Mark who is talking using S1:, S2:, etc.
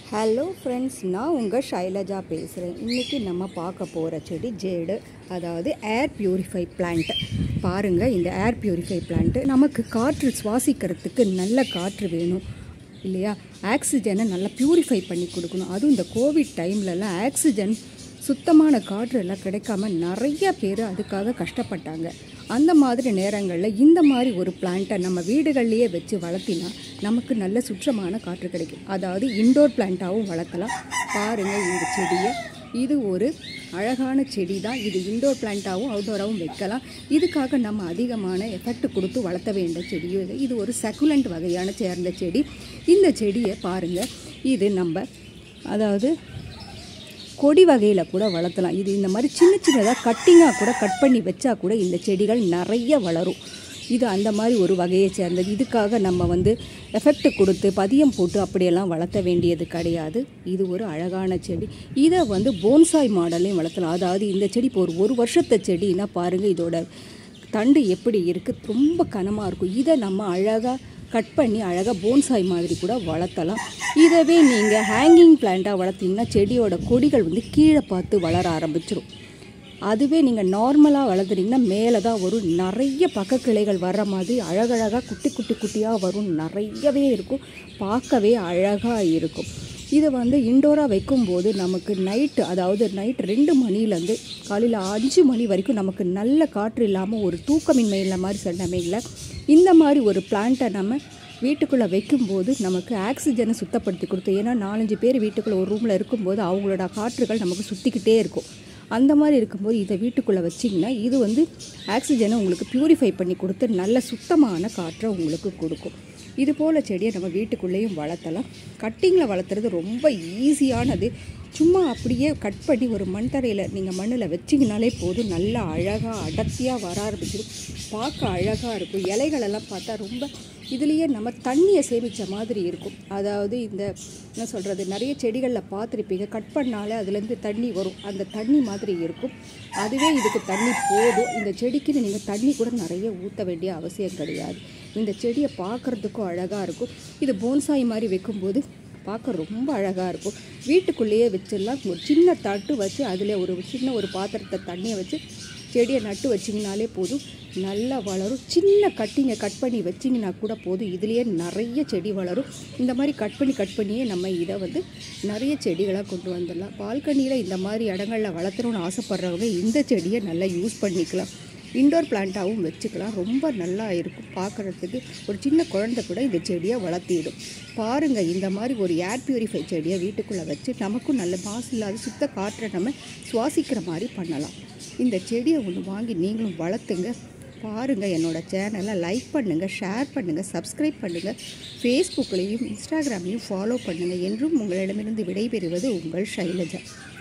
S1: hello friends நான் உங்கள் ஷைலஜா பேசுகிறேன் இன்றைக்கி நம்ம பார்க்க போகிற செடி ஜேடு அதாவது ஏர் பியூரிஃபை பிளான்ட் பாருங்கள் இந்த ஏர் பியூரிஃபை பிளான்ட்டு நமக்கு காற்று சுவாசிக்கிறதுக்கு நல்ல காற்று வேணும் இல்லையா ஆக்சிஜனை நல்லா பியூரிஃபை பண்ணி கொடுக்கணும் அதுவும் இந்த கோவிட் டைம்லலாம் ஆக்சிஜன் சுத்தமான காற்று எல்லாம் கிடைக்காம நிறைய பேர் அதுக்காக கஷ்டப்பட்டாங்க அந்த மாதிரி நேரங்களில் இந்த மாதிரி ஒரு பிளான்ட்டை நம்ம வீடுகள்லேயே வச்சு வளர்த்தினா நமக்கு நல்ல சுற்றமான காற்று கிடைக்கும் அதாவது இண்டோர் பிளான்ட்டாகவும் வளர்க்கலாம் பாருங்கள் இந்த செடியை இது ஒரு அழகான செடி தான் இது இண்டோர் பிளான்ட்டாகவும் அவுட்டோராகவும் வைக்கலாம் இதுக்காக நம்ம அதிகமான எஃபெக்ட் கொடுத்து வளர்த்த வேண்டிய செடியும் இது இது ஒரு சக்குலண்ட் வகையான சேர்ந்த செடி இந்த செடியை பாருங்கள் இது நம்ம அதாவது கொடி வகையில் கூட வளர்த்தலாம் இது இந்த மாதிரி சின்ன சின்னதாக கட்டிங்காக கூட கட் பண்ணி வச்சா கூட இந்த செடிகள் நிறைய வளரும் இது அந்த மாதிரி ஒரு வகையை சேர்ந்தது இதுக்காக நம்ம வந்து எஃபெக்ட் கொடுத்து பதியம் போட்டு அப்படியெல்லாம் வளர்த்த வேண்டியது கிடையாது இது ஒரு அழகான செடி இதை வந்து போன்சாய் மாடல்லையும் வளர்த்தலாம் அதாவது இந்த செடி இப்போ ஒரு ஒரு வருஷத்து செடின்னா பாருங்கள் இதோட தண்டு எப்படி இருக்குது ரொம்ப கனமாக இருக்கும் இதை நம்ம அழகாக கட் பண்ணி அழகாக போன்சாய் மாதிரி கூட வளர்த்தலாம் இதவே நீங்கள் ஹேங்கிங் பிளான்ட்டாக வளர்த்தீங்கன்னா செடியோட கொடிகள் வந்து கீழே பார்த்து வளர ஆரம்பிச்சிடும் அதுவே நீங்கள் நார்மலாக வளர்த்துறீங்கன்னா மேலே தான் வரும் நிறைய பக்க கிளைகள் வர்ற மாதிரி அழகழகாக குட்டி குட்டி குட்டியாக வரும் நிறையவே இருக்கும் பார்க்கவே அழகாக இருக்கும் இதை வந்து இண்டோராக வைக்கும்போது நமக்கு நைட்டு அதாவது நைட் ரெண்டு மணிலேருந்து காலையில் அஞ்சு மணி வரைக்கும் நமக்கு நல்ல காற்று இல்லாமல் ஒரு தூக்கமின்மை இல்லை மாதிரி சில சமயங்களில் இந்த மாதிரி ஒரு பிளான்ட்டை நம்ம வீட்டுக்குள்ளே வைக்கும்போது நமக்கு ஆக்சிஜனை சுத்தப்படுத்தி கொடுத்து ஏன்னா நாலஞ்சு பேர் வீட்டுக்குள்ளே ஒரு ரூமில் இருக்கும்போது அவங்களோட காற்றுகள் நமக்கு சுற்றிக்கிட்டே இருக்கும் அந்த மாதிரி இருக்கும்போது இதை வீட்டுக்குள்ளே வச்சிங்கன்னா இது வந்து ஆக்சிஜனை உங்களுக்கு ப்யூரிஃபை பண்ணி கொடுத்து நல்ல சுத்தமான காற்றை உங்களுக்கு கொடுக்கும் இது போல் செடியை நம்ம வீட்டுக்குள்ளேயும் வளர்த்தலாம் கட்டிங்கில் வளர்த்துறது ரொம்ப ஈஸியானது சும்மா அப்படியே கட் பண்ணி ஒரு மண் தரையில் நீங்கள் மண்ணில் வச்சிங்கனாலே போதும் நல்லா அழகாக அடர்த்தியாக வர ஆரம்பிச்சிடும் பார்க்க அழகாக இருக்கும் இலைகளெல்லாம் பார்த்தா ரொம்ப இதுலேயே நம்ம தண்ணியை சேமித்த மாதிரி இருக்கும் அதாவது இந்த என்ன சொல்கிறது நிறைய செடிகளில் பார்த்துருப்பீங்க கட் பண்ணாலே அதுலேருந்து தண்ணி வரும் அந்த தண்ணி மாதிரி இருக்கும் அதுவே இதுக்கு தண்ணி போதும் இந்த செடிக்கு நீங்கள் தண்ணி கூட நிறைய ஊற்ற வேண்டிய அவசியம் கிடையாது இந்த செடியை பார்க்குறதுக்கும் அழகாக இருக்கும் இது போன்சாய் மாதிரி வைக்கும்போது பார்க்க ரொம்ப அழகாக இருக்கும் வீட்டுக்குள்ளேயே வச்சிடலாம் ஒரு சின்ன தட்டு வச்சு அதில் ஒரு சின்ன ஒரு பாத்திரத்தை தண்ணியை வச்சு செடியை நட்டு வச்சிங்கனாலே போதும் நல்லா வளரும் சின்ன கட்டிங்க கட் பண்ணி வச்சிங்கன்னா கூட போதும் இதுலேயே நிறைய செடி வளரும் இந்த மாதிரி கட் பண்ணி கட் பண்ணியே நம்ம இதை வந்து நிறைய செடிகளாக கொண்டு வந்துடலாம் பால்கனியில் இந்த மாதிரி இடங்களில் வளர்த்துறோன்னு ஆசைப்பட்றவங்க இந்த செடியை நல்லா யூஸ் பண்ணிக்கலாம் இண்டோர் பிளான்ட்டாகவும் வச்சுக்கலாம் ரொம்ப நல்லா இருக்கும் பார்க்குறதுக்கு ஒரு சின்ன குழந்தை கூட இந்த செடியை வளர்த்திடும் பாருங்கள் இந்த மாதிரி ஒரு ஏர் பியூரிஃபை செடியை வீட்டுக்குள்ளே வச்சு நமக்கும் நல்ல மாசு இல்லாத சுத்த காற்றை நம்ம சுவாசிக்கிற மாதிரி பண்ணலாம் இந்த செடியை ஒன்று வாங்கி நீங்களும் வளர்த்துங்க பாருங்கள் என்னோடய சேனலை லைக் பண்ணுங்கள் ஷேர் பண்ணுங்கள் சப்ஸ்கிரைப் பண்ணுங்கள் ஃபேஸ்புக்லேயும் இன்ஸ்டாகிராம்லேயும் ஃபாலோ பண்ணுங்கள் என்றும் உங்களிடமிருந்து விடைபெறுவது உங்கள் ஷைலஜா